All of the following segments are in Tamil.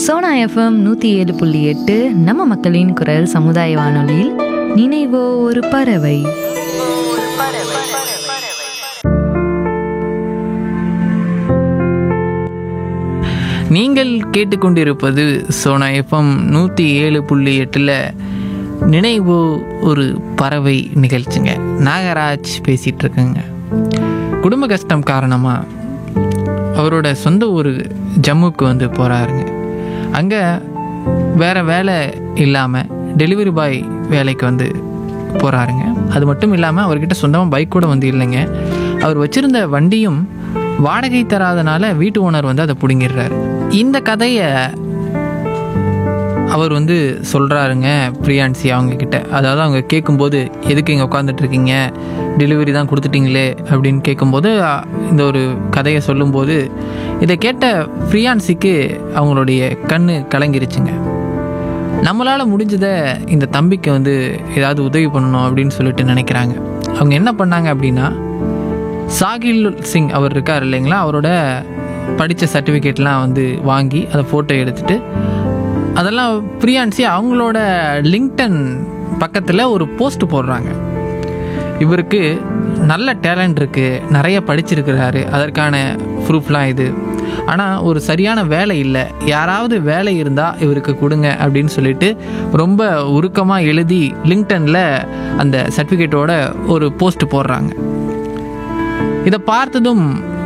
சோனா எஃப்எம் நூற்றி ஏழு புள்ளி எட்டு நம்ம மக்களின் குரல் சமுதாய வானொலியில் நினைவோ ஒரு பறவை நீங்கள் கேட்டுக்கொண்டிருப்பது சோனா எஃப்எம் நூற்றி ஏழு புள்ளி எட்டில் நினைவு ஒரு பறவை நிகழ்ச்சிங்க நாகராஜ் பேசிகிட்டு இருக்கேங்க குடும்ப கஷ்டம் காரணமாக அவரோட சொந்த ஊர் ஜம்முக்கு வந்து போகிறாருங்க அங்கே வேறு வேலை இல்லாமல் டெலிவரி பாய் வேலைக்கு வந்து போகிறாருங்க அது மட்டும் இல்லாமல் அவர்கிட்ட சொந்தமாக பைக் கூட வந்து இல்லைங்க அவர் வச்சுருந்த வண்டியும் வாடகை தராதனால வீட்டு ஓனர் வந்து அதை பிடுங்கிடுறாரு இந்த கதையை அவர் வந்து சொல்கிறாருங்க பிரியான்சி அவங்க கிட்ட அதாவது அவங்க கேட்கும்போது எதுக்கு இங்கே உட்காந்துட்டு இருக்கீங்க டெலிவரி தான் கொடுத்துட்டீங்களே அப்படின்னு கேட்கும்போது அ, இந்த ஒரு கதையை சொல்லும்போது இதை கேட்ட பிரியான்சிக்கு அவங்களுடைய கண்ணு கலங்கிருச்சுங்க நம்மளால் முடிஞ்சதை இந்த தம்பிக்கு வந்து ஏதாவது உதவி பண்ணணும் அப்படின்னு சொல்லிட்டு நினைக்கிறாங்க அவங்க என்ன பண்ணாங்க அப்படின்னா சாகில் சிங் அவர் இருக்கார் இல்லைங்களா அவரோட படித்த சர்டிஃபிகேட்லாம் வந்து வாங்கி அதை ஃபோட்டோ எடுத்துட்டு அதெல்லாம் பிரியான்சி அவங்களோட லிங்க்டன் பக்கத்தில் ஒரு போஸ்ட் போடுறாங்க இவருக்கு நல்ல டேலண்ட் இருக்குது நிறைய படிச்சிருக்கிறாரு அதற்கான ப்ரூஃப்லாம் இது ஆனால் ஒரு சரியான வேலை இல்லை யாராவது வேலை இருந்தால் இவருக்கு கொடுங்க அப்படின்னு சொல்லிட்டு ரொம்ப உருக்கமாக எழுதி லிங்க்டனில் அந்த சர்டிஃபிகேட்டோட ஒரு போஸ்ட் போடுறாங்க இதை பார்த்ததும்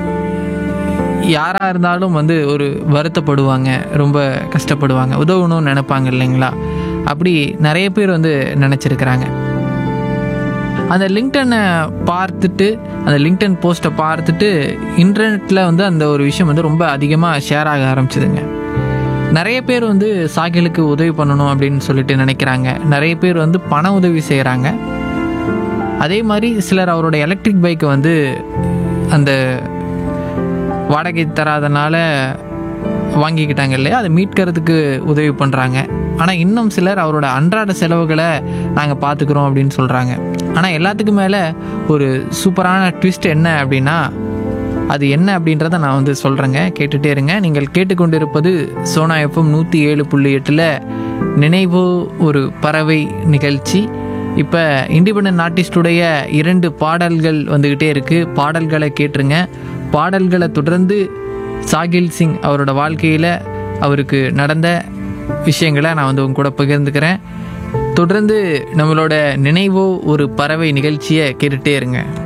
யாராக இருந்தாலும் வந்து ஒரு வருத்தப்படுவாங்க ரொம்ப கஷ்டப்படுவாங்க உதவணும்னு நினைப்பாங்க இல்லைங்களா அப்படி நிறைய பேர் வந்து நினச்சிருக்கிறாங்க அந்த லிங்க்டனை பார்த்துட்டு அந்த லிங்க்டன் போஸ்ட்டை பார்த்துட்டு இன்டர்நெட்டில் வந்து அந்த ஒரு விஷயம் வந்து ரொம்ப அதிகமாக ஷேர் ஆக ஆரம்பிச்சதுங்க நிறைய பேர் வந்து சாகிலுக்கு உதவி பண்ணணும் அப்படின்னு சொல்லிட்டு நினைக்கிறாங்க நிறைய பேர் வந்து பண உதவி செய்கிறாங்க அதே மாதிரி சிலர் அவரோட எலக்ட்ரிக் பைக்கை வந்து அந்த வாடகை தராதனால வாங்கிக்கிட்டாங்க இல்லையா அதை மீட்கிறதுக்கு உதவி பண்ணுறாங்க ஆனால் இன்னும் சிலர் அவரோட அன்றாட செலவுகளை நாங்கள் பார்த்துக்குறோம் அப்படின்னு சொல்கிறாங்க ஆனால் எல்லாத்துக்கும் மேலே ஒரு சூப்பரான ட்விஸ்ட் என்ன அப்படின்னா அது என்ன அப்படின்றத நான் வந்து சொல்கிறேங்க கேட்டுகிட்டே இருங்க நீங்கள் கேட்டுக்கொண்டிருப்பது சோனா எஃப்எம் நூற்றி ஏழு புள்ளி எட்டில் நினைவு ஒரு பறவை நிகழ்ச்சி இப்போ இண்டிபெண்ட் ஆர்டிஸ்டுடைய இரண்டு பாடல்கள் வந்துக்கிட்டே இருக்குது பாடல்களை கேட்டுருங்க பாடல்களை தொடர்ந்து சாகில் சிங் அவரோட வாழ்க்கையில் அவருக்கு நடந்த விஷயங்களை நான் வந்து உங்க கூட பகிர்ந்துக்கிறேன் தொடர்ந்து நம்மளோட நினைவோ ஒரு பறவை நிகழ்ச்சியை கேட்டுகிட்டே இருங்க